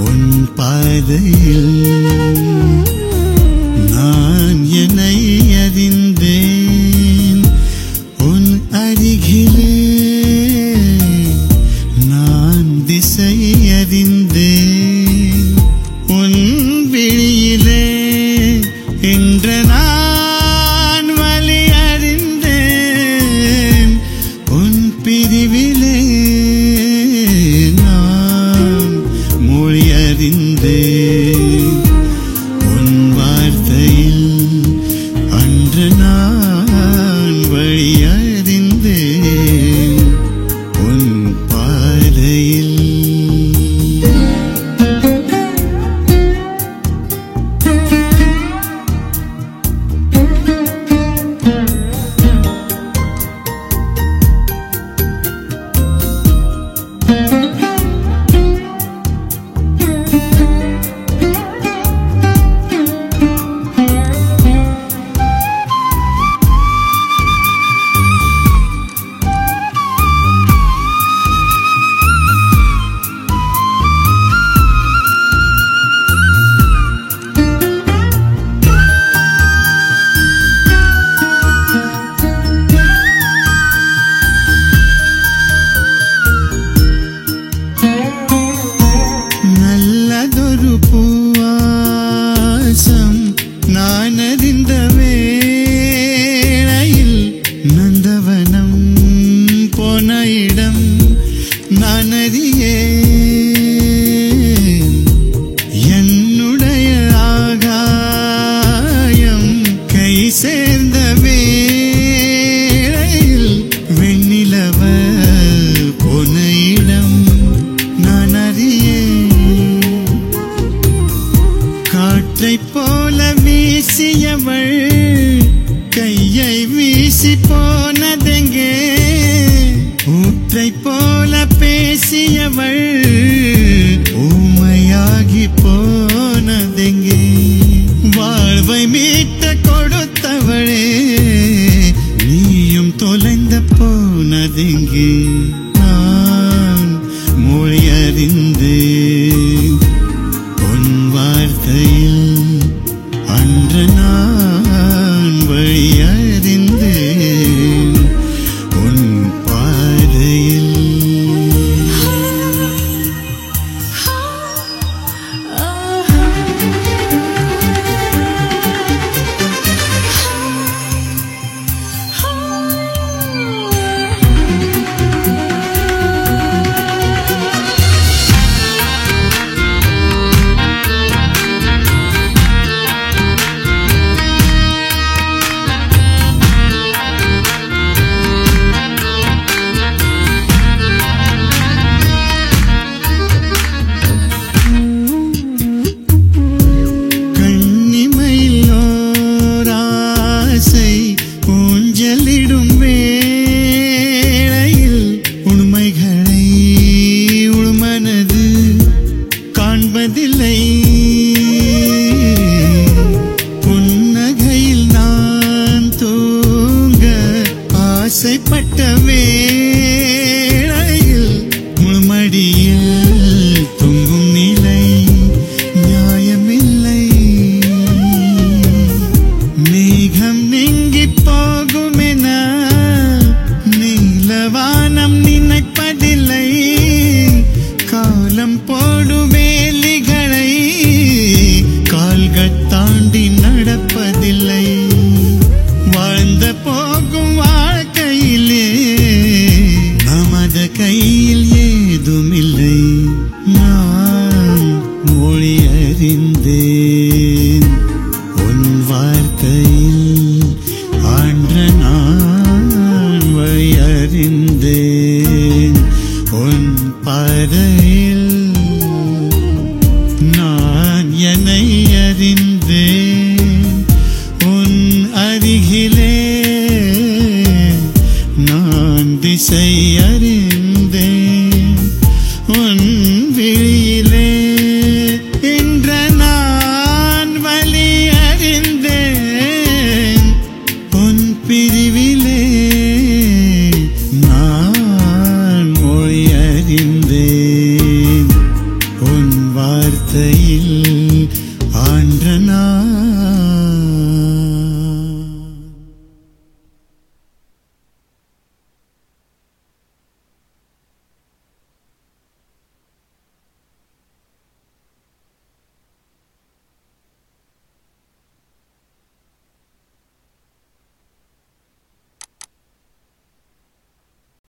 உன் பாதையில் நான் என்னை அறிந்தேன் உன் அருகிலே நான் திசை அறிந்தேன் உன் விழியிலே இன்று நான் வழி அறிந்தேன் உன் பிரிவிலே நான் மொழி அறிந்தேன் உன் வார்த்தையில் அன்று நான் வழி அறிந்தேன் உன் பாதையில் நல்லதொரு பூவாசம் நான் அறிந்த வேளையில் நந்தவனம் போன இடம் நான் அறியேன் என்னுடைய ஆகாயம் கை சேர்ந்த வேளையில் வெண்ணிலவ போன இடம் நான் அறியேன் காற்றைப் போல வீசியவள் கையை வீசி போனதெங்கே ஊற்றைப் போல பேசியவள் ஊமையாகி போனதெங்கே வாழ்வை மீட்ட கொடுத்தவளே நீயும் தொலைந்த போனதெங்கே நான் மொழி அறிந்தேன் உன் வார்த்தையில் அன்று நான் வழி அறிந்தேன் உன் பாதையில் கண்ணிமையில் ஓராசை ஊஞ்சலிடும் வேளையில் உண்மைகளை உள்மனது காண்பதில்லை புன்னகையில் நான் தூங்க ஆசைப்பட்ட வேளையில் முழுமடியில் தொங்கும் நிலை நியாயமில்லை மேகம் நீங்கி போகுமென நீலவானம் நினைப்பதில்லை காலம் போடும் வேலிகளை கால்கள் தாண்டி நடப்பதில்லை வாழ்ந்த போகும் வாழ்க்கையிலே நமது கையில் ஏதுமில்லை நான் மொழி அறிந்தேன் உன் வார்த்தையில் ஆன்ற நான் வழி அறிந்தேன் உன் பாதையில் நான் என்னை அறிந்தேன் உன் அருகிலே நான் திசை அறிந்தேன் உன் விழியில்